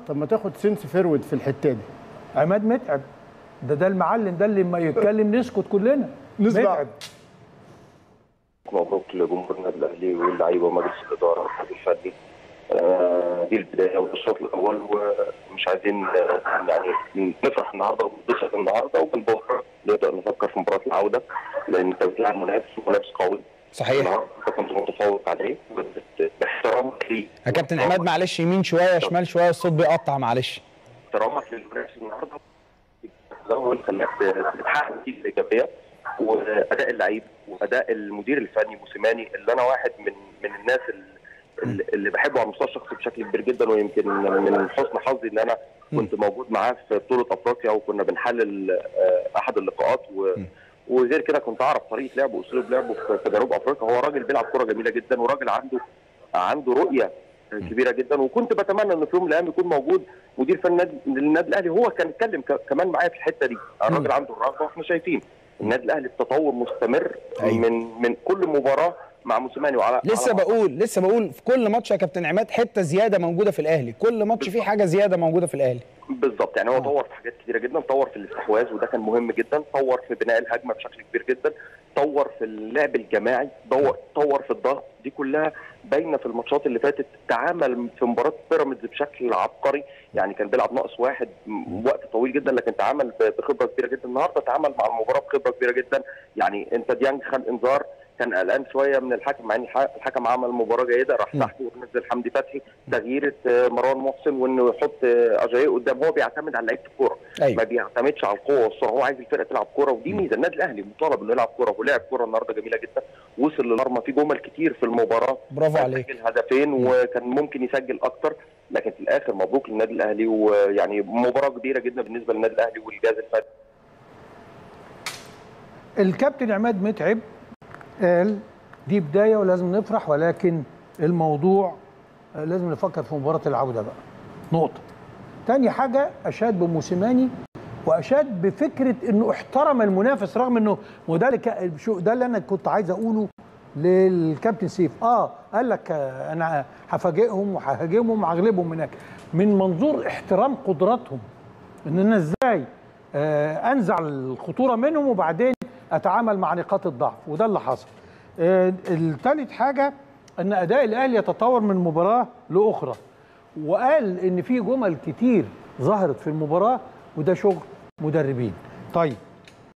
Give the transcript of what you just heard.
طب ما تاخد سنس فيرود في الحته دي عماد متعب ده ده المعلم ده اللي لما يتكلم نسكت كلنا نسمع. متعب مبروك لجمهور النادي الاهلي واللعيبه ومجلس الاداره والحاج الفني آه، دي البدايه والشوط الاول ومش عايزين آه، يعني نفرح النهارده ونتبسط النهارده وبالبكره نقدر نفكر في مباراه العوده لان انت بتلعب منافس ومنافس قوي صحيح النهارده انت كنت متفوق عليه وبت- باحترامك ليه يا كابتن عماد معلش يمين شويه شمال شويه الصوت بيقطع معلش احترامك للمنافس النهارده الاول خلاك بتحقق نتيجه ايجابيه واداء اللعيب واداء المدير الفني موسيماني اللي انا واحد من من الناس اللي, اللي بحبه على المستوى الشخصي بشكل كبير جدا ويمكن من حسن حظي ان انا كنت موجود معاه في بطوله افريقيا وكنا بنحلل آه، احد اللقاءات و وغير كده كنت اعرف طريقه لعبه واسلوب لعبه في في جنوب افريقيا هو راجل بيلعب كره جميله جدا وراجل عنده عنده رؤيه كبيره جدا وكنت بتمنى ان في يوم من الايام يكون موجود مدير فني النادي- للنادي الاهلي هو كان اتكلم ك- كمان معايا في الحته دي الراجل عنده الرغبه واحنا شايفين النادي الاهلي التطور مستمر أيوة. من من كل مباراه مع موسيماني وعلى لسه على- بقول لسه بقول في كل ماتش يا كابتن عماد حته زياده موجوده في الاهلي كل ماتش فيه حاجه زياده موجوده في الاهلي بالظبط يعني هو طور في حاجات كتيره جدا طور في الاستحواذ وده كان مهم جدا طور في بناء الهجمه بشكل كبير جدا طور في اللعب الجماعي طور طور في الضغط دي كلها باينه في الماتشات اللي فاتت تعامل في مباراه بيراميدز بشكل عبقري يعني كان بيلعب ناقص واحد م- وقت طويل جدا لكن تعامل ب- بخبره كبيره جدا النهارده تعامل مع المباراه بخبره كبيره جدا يعني انت ديانج خد انذار كان قلقان شويه من الحكم مع ان الح- الحكم عمل مباراه جيده راح سحبه ونزل حمدي فتحي تغيير آه، مروان محسن وانه يحط آه، اجاي قدام هو بيعتمد على لعيبه الكوره أيوة. ما بيعتمدش على القوه والسرعه هو عايز الفرقه تلعب كوره ودي ميزه النادي الاهلي مطالب انه يلعب كوره ولعب كوره النهارده جميله جدا وصل للمرمى في جمل كتير في المباراه برافو عليك. سجل هدفين وكان ممكن يسجل اكتر لكن في الاخر مبروك للنادي الاهلي ويعني مباراه كبيره جدا بالنسبه للنادي الاهلي والجهاز الفني الكابتن عماد متعب قال دي بدايه ولازم نفرح ولكن الموضوع آه، لازم نفكر في مباراه العوده بقى نقطه تاني حاجه اشاد بموسيماني واشاد بفكره انه احترم المنافس رغم انه وده اللي كا- شو- ده اللي انا كنت عايز اقوله للكابتن سيف اه قال لك آه، انا هفاجئهم وههاجمهم وهغلبهم هناك من منظور احترام قدراتهم ان انا ازاي آه، انزع الخطوره منهم وبعدين اتعامل مع نقاط الضعف وده اللي حصل آه، الثالث حاجه ان اداء الاهلي يتطور من مباراه لاخرى وقال ان في جمل كتير ظهرت في المباراه وده شغل مدربين طيب